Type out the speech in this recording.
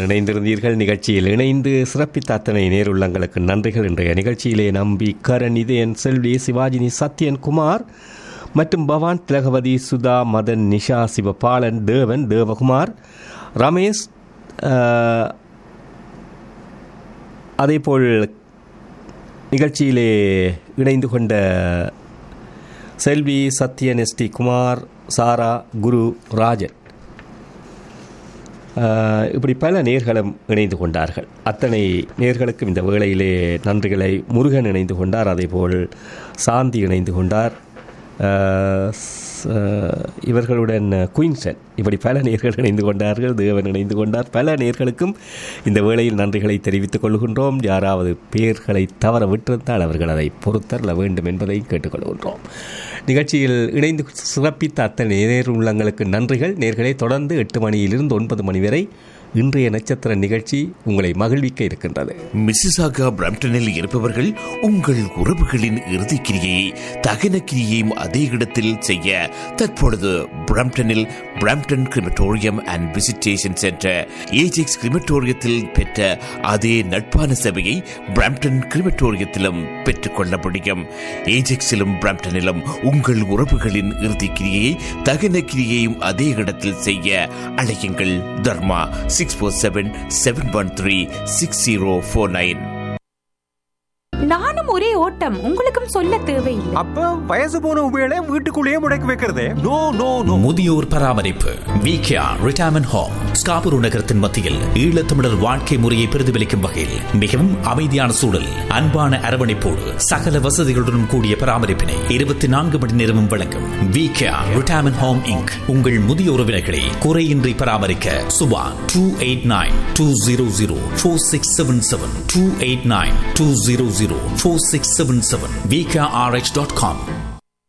இணைந்திருந்தீர்கள் நிகழ்ச்சியில் இணைந்து சிறப்பித்த அத்தனை நேருள்ளங்களுக்கு நன்றிகள் இன்றைய நிகழ்ச்சியிலே நம்பி கரண் இதயன் செல்வி சிவாஜினி சத்யன் குமார் மற்றும் பவான் திலகவதி சுதா மதன் நிஷா சிவபாலன் தேவன் தேவகுமார் ரமேஷ் அஹ், அதேபோல் நிகழ்ச்சியிலே இணைந்து கொண்ட செல்வி சத்யன் எஸ்டி குமார் சாரா குரு ராஜன் ஆஹ், இப்படி பல நேர்களும் இணைந்து கொண்டார்கள் அத்தனை நேர்களுக்கும் இந்த வேளையிலே நன்றிகளை முருகன் இணைந்து கொண்டார் அதேபோல் சாந்தி இணைந்து கொண்டார் ஆஹ், ஸ்- ஆஹ், இவர்களுடன் குயின்சன் இப்படி பல நேர்கள் இணைந்து கொண்டார்கள் தேவன் இணைந்து கொண்டார் பல நேர்களுக்கும் இந்த வேளையில் நன்றிகளை தெரிவித்துக் கொள்கின்றோம் யாராவது பேர்களை தவற விட்டிருந்தால் அவர்கள் அதை பொறுத்தரல வேண்டும் என்பதை கேட்டுக்கொள்கின்றோம் நிகழ்ச்சியில் இணைந்து சிறப்பித்த அத்தனை நேர் உள்ளங்களுக்கு நன்றிகள் நேர்களை தொடர்ந்து எட்டு மணியிலிருந்து ஒன்பது மணி வரை இன்றைய நட்சத்திர நிகழ்ச்சி உங்களை மகிழ்விக்க இருக்கின்றது மிசிசாகா பிரம்டனில் இருப்பவர்கள் உங்கள் உறவுகளின் இறுதிக்கிரியை தகன கிரியையும் அதே இடத்தில் செய்ய தற்பொழுது பிரம்டனில் Brampton crematorium and visitation centre Ajax கிரிமட்டோரியத்தில் பெற்ற அதே நட்பான சபையை பிரம்டன் கிரிமட்டோரியத்திலும் பெற்றுக்கொள்ள முடியும் ஏஜெக்ஸிலும் பிரம்டனிலும் உங்கள் உறவுகளின் இறுதிக்கிரியை தகன கிரியையும் அதே இடத்தில் செய்ய அழையுங்கள் Dharma six four seven seven one three six zero four nine நானும் ஒரே ஓட்டம் உங்களுக்கும் சொல்ல தேவையில்லை அப்ப வயசு போன உபயோக வீட்டுக்குள்ளேயே முடக்கி வைக்கிறதே நோ நோ நோ முதியோர் பராமரிப்பு விகேஆ ரிட்டையர்மெண்ட் ஹோம் ஸ்காபூர் நகரத்தின் மத்தியில் ஈழத்தமிழர் வாழ்க்கை முறையை பிரதிபலிக்கும் வகையில் மிகவும் அமைதியான சூழல் அன்பான அரவணைப்போடு சகல வசதிகளுடன் கூடிய பராமரிப்பினை இருபத்தி நான்கு மணி நேரமும் வழங்கும் விகேஆ ரிட்டையர்மெண்ட் ஹோம் இங்க் உங்கள் முதிய உறவினர்களை குறையின்றி பராமரிக்க Subha two eight nine two zero zero four six seven seven two eight nine two zero zero four six seven seven VKRH dot com